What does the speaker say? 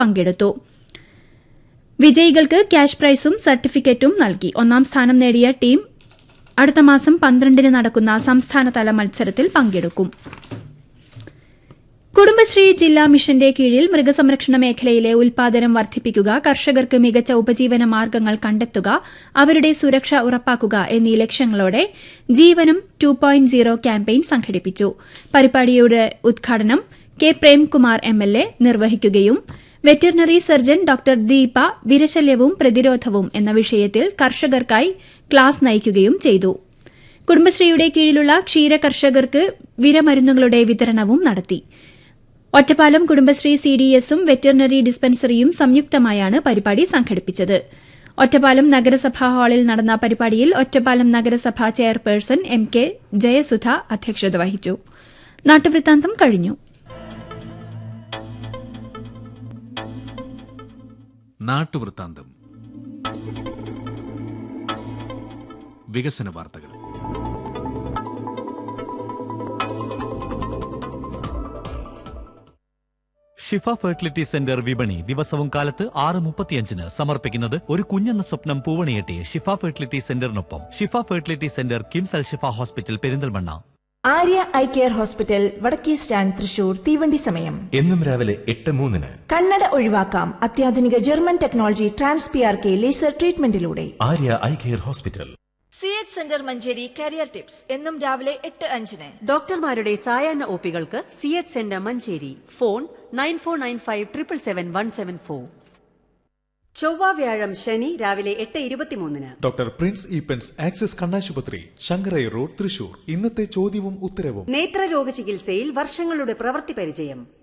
പങ്കെടുത്തു വിജയികൾക്ക് ക്യാഷ് പ്രൈസും സർട്ടിഫിക്കറ്റും നൽകി ഒന്നാം സ്ഥാനം നേടിയ ടീം അടുത്ത മാസം പന്ത്രണ്ടിന് നടക്കുന്ന സംസ്ഥാനതല മത്സരത്തിൽ പങ്കെടുക്കും കുടുംബശ്രീ ജില്ലാ മിഷന്റെ കീഴിൽ മൃഗസംരക്ഷണ മേഖലയിലെ ഉൽപാദനം വർദ്ധിപ്പിക്കുക കർഷകർക്ക് മികച്ച ഉപജീവന മാർഗ്ഗങ്ങൾ കണ്ടെത്തുക അവരുടെ സുരക്ഷ ഉറപ്പാക്കുക എന്നീ ലക്ഷ്യങ്ങളോടെ Jeevanam two point zero campaign സംഘടിപ്പിച്ചു പരിപാടിയുടെ ഉദ്ഘാടനം K Premkumar M L A നിർവഹിക്കുകയും വെറ്ററിനറി സർജൻ ഡോക്ടർ ദീപ വിരശല്യവും പ്രതിരോധവും എന്ന വിഷയത്തിൽ കർഷകർക്കായി ക്ലാസ് നയിക്കുകയും ചെയ്തു കുടുംബശ്രീയുടെ കീഴിലുള്ള ക്ഷീര കർഷകർക്ക് വിരമരുന്നുകളുടെ വിതരണവും നടത്തി ഒറ്റപ്പാലം കുടുംബശ്രീ സിഡിഎസും വെറ്ററിനറി ഡിസ്പെൻസറിയും സംയുക്തമായാണ് പരിപാടി സംഘടിപ്പിച്ചത് ഒറ്റപ്പാലം നഗരസഭാ ഹാളിൽ നടന്ന പരിപാടിയിൽ ഒറ്റപ്പാലം നഗരസഭാ ചെയർപേഴ്സൺ എം കെ ജയസുധ അധ്യക്ഷത വഹിച്ചു നാട്ടുവൃത്താന്തം കഴിഞ്ഞു നാട്ടുവൃത്താന്തം വികസന വാർത്തകൾ ഷിഫ ഫെർട്ടിലിറ്റി സെന്റർ വിപണി ദിവസവും കാലത്ത് ആറ് മുപ്പത്തിയഞ്ചിന് സമർപ്പിക്കുന്നത് ഒരു കുഞ്ഞെന്ന സ്വപ്നം പൂവണിയെട്ടി ഷിഫ ഫെർട്ടിലിറ്റി സെന്ററിനൊപ്പം Shifa fertility centre KIMS Al Shifa hospital Perinthalmanna Arya eye care hospital വടക്കേ സ്റ്റാൻഡ് തൃശൂർ തീവണ്ടി സമയം എന്നും രാവിലെ എട്ട് മൂന്നിന് കണ്ണട ഒഴിവാക്കാം അത്യാധുനിക German technology trans P R K laser ട്രീറ്റ്മെന്റിലൂടെ Arya eye care hospital C H centre Manjeri career tips എന്നും രാവിലെ എട്ട് അഞ്ചിന് ഡോക്ടർമാരുടെ സായാഹ്ന ഒപികൾക്ക് C H centre Manjeri phone nine four nine five triple seven one seven four ചൊവ്വ വ്യാഴം ശനി രാവിലെ എട്ട് ഇരുപത്തിമൂന്നിന് ഡോക്ടർ പ്രിൻസ് ഈപ്പൻസ് ആക്സിസ് കണ്ണാശുപത്രി ശങ്കരൈ റോഡ് തൃശൂർ ഇന്നത്തെ ചോദ്യവും ഉത്തരവും നേത്രരോഗ ചികിത്സയിൽ വർഷങ്ങളുടെ പ്രവൃത്തി പരിചയം